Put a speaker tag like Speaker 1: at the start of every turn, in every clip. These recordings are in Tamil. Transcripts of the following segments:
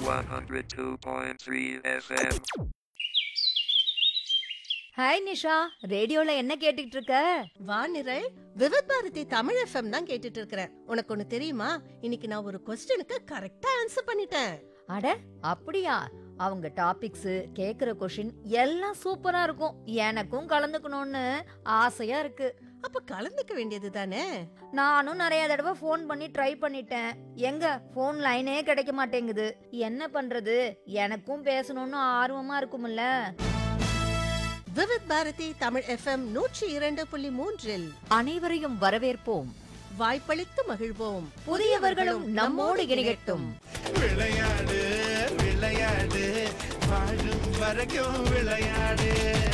Speaker 1: 102.3 FM.
Speaker 2: ஹாய் நிஷா ரேடியோல என்ன கேட்டுட்டு இருக்க
Speaker 3: வானிரல் விவித் பாரதி தமிழ் எஃப்எம் தான் கேட்டுட்டு இருக்கிறேன் உனக்கு ஒண்ணு தெரியுமா இன்னைக்கு நான் ஒரு கொஸ்டினுக்கு கரெக்டா ஆன்சர் பண்ணிட்டேன்
Speaker 2: அட அப்படியா அவங்க டாபிக்ஸ் கேக்குற கொஷின் எல்லாம் சூப்பரா இருக்கும் எனக்கும் கலந்துக்கணும்னு ஆசையா இருக்கு
Speaker 3: அப்ப கலந்துக்க வேண்டியது தானே
Speaker 2: நானும் நிறைய தடவை ஃபோன் பண்ணி ட்ரை பண்ணிட்டேன் எங்க ஃபோன் லைனே கிடைக்க மாட்டேங்குது என்ன பண்றது எனக்கும் பேசணும்னு ஆர்வமா இருக்கும்ல
Speaker 3: விவித் பாரதி தமிழ் எஃப்எம் நூற்றி இரண்டு புள்ளி மூன்றில்
Speaker 2: அனைவரையும் வரவேற்போம்
Speaker 3: வாய்ப்பளித்து மகிழ்வோம்
Speaker 2: புதியவர்களும் நம்மோடு இணையட்டும்
Speaker 4: விளையாடு விளையாடு வாழும் வரைக்கும் விளையாடு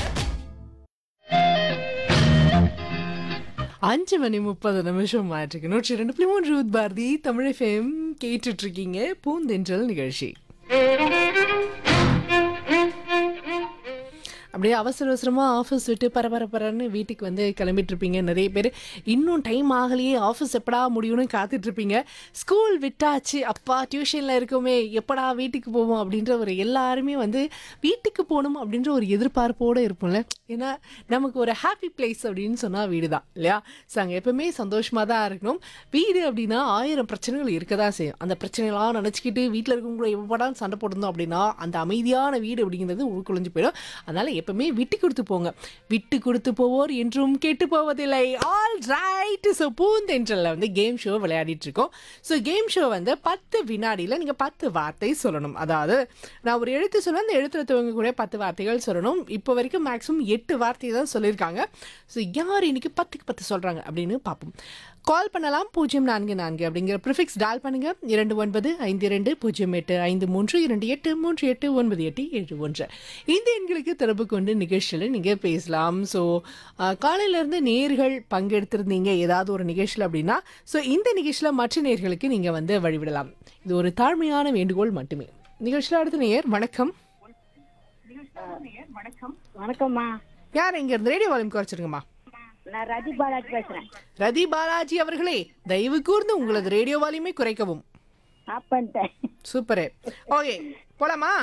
Speaker 5: அஞ்சு மணி முப்பது நிமிஷம் ஆயிட்டுருக்கு நூற்றி ரெண்டு புள்ளி மூன்று ரூத் பாரதி தமிழ் எஃப்எம் கேட்டுட்டு இருக்கீங்க பூந்தென்றல் நிகழ்ச்சி அப்படியே அவசர அவசரமாக ஆஃபீஸ் விட்டு பரபரப்பரன்னு வீட்டுக்கு வந்து கிளம்பிட்டு இருப்பீங்க நிறைய பேர் இன்னும் டைம் ஆகலையே ஆஃபீஸ் எப்படா முடியும்னு காத்துட்டு இருப்பீங்க ஸ்கூல் விட்டாச்சு அப்பா டியூஷனில் இருக்கோமே எப்படா வீட்டுக்கு போவோம் அப்படின்ற ஒரு எல்லாருமே வந்து வீட்டுக்கு போகணும் அப்படின்ற ஒரு எதிர்பார்ப்போடு இருப்போம்ல ஏன்னா நமக்கு ஒரு ஹாப்பி பிளேஸ் அப்படின்னு சொன்னால் வீடு தான் இல்லையா ஸோ அங்கே எப்பவுமே சந்தோஷமாக தான் இருக்கணும் வீடு அப்படின்னா ஆயிரம் பிரச்சனைகள் இருக்க தான் செய்யும் அந்த பிரச்சனைலாம் நினச்சிக்கிட்டு வீட்டில் இருக்கவங்க எப்படா சண்டை போட்டிருந்தோம் அப்படின்னா அந்த அமைதியான வீடு அப்படிங்கிறது உள்குலைஞ்சு போயிடும் அதனால எப்பவுமே விட்டு கொடுத்து போங்க விட்டு கொடுத்து போவோர் என்றும் கெட்டு போவதில்லை ஆல் ரைட் ஸோ பூந்தென்றலில் வந்து கேம் ஷோ விளையாடிட்டு இருக்கோம் ஸோ கேம் ஷோ வந்து பத்து வினாடியில் நீங்கள் பத்து வார்த்தை சொல்லணும் அதாவது நான் ஒரு எழுத்து சொல்லுவேன் அந்த எழுத்துல துவங்கக்கூடிய பத்து வார்த்தைகள் சொல்லணும் இப்போ வரைக்கும் மேக்ஸிமம் எட்டு வார்த்தை தான் சொல்லியிருக்காங்க ஸோ யார் இன்னைக்கு பத்துக்கு பத்து சொல்கிறாங்க அப்படின்னு பார்ப்போம் கால் பண்ணலாம் பூஜ்ஜியம் நான்கு நான்கு அப்படிங்கிற ப்ரிஃபிக்ஸ் டால் பண்ணுங்க இரண்டு ஒன்பது ஐந்து இரண்டு பூஜ்ஜியம் எட்டு ஐந்து மூன்று இரண்டு எட்டு மூன்று எட்டு ஒன்பது எட்டு ஏழு ஒன்று இந்த எண்களுக்கு தொடர்பு கொண்டு நிகழ்ச்சியில் நீங்கள் பேசலாம் ஸோ காலையிலேருந்து நேர்கள் பங்கெடுத்திருந்தீங்க ஏதாவது ஒரு நிகழ்ச்சியில் அப்படின்னா ஸோ இந்த நிகழ்ச்சியில் மற்ற நேர்களுக்கு நீங்கள் வந்து வழிவிடலாம் இது ஒரு தாழ்மையான வேண்டுகோள் மட்டுமே நிகழ்ச்சியில் அடுத்த நேயர் வணக்கம்
Speaker 6: வணக்கம்மா
Speaker 5: யார் இங்க இருந்து ரேடியோ வால்யூம் குறைச்சிருங்கம்மா
Speaker 6: நான் ரதி பாலாஜி பேசுறேன்
Speaker 5: ரதி பாலாஜி அவர்களே தயவு கூர்ந்து உங்களது ரேடியோ வால்யூமை குறைக்கவும்
Speaker 6: ஆஃப் பண்ணிட்டேன்
Speaker 5: சூப்பரு ஓகே போலாமா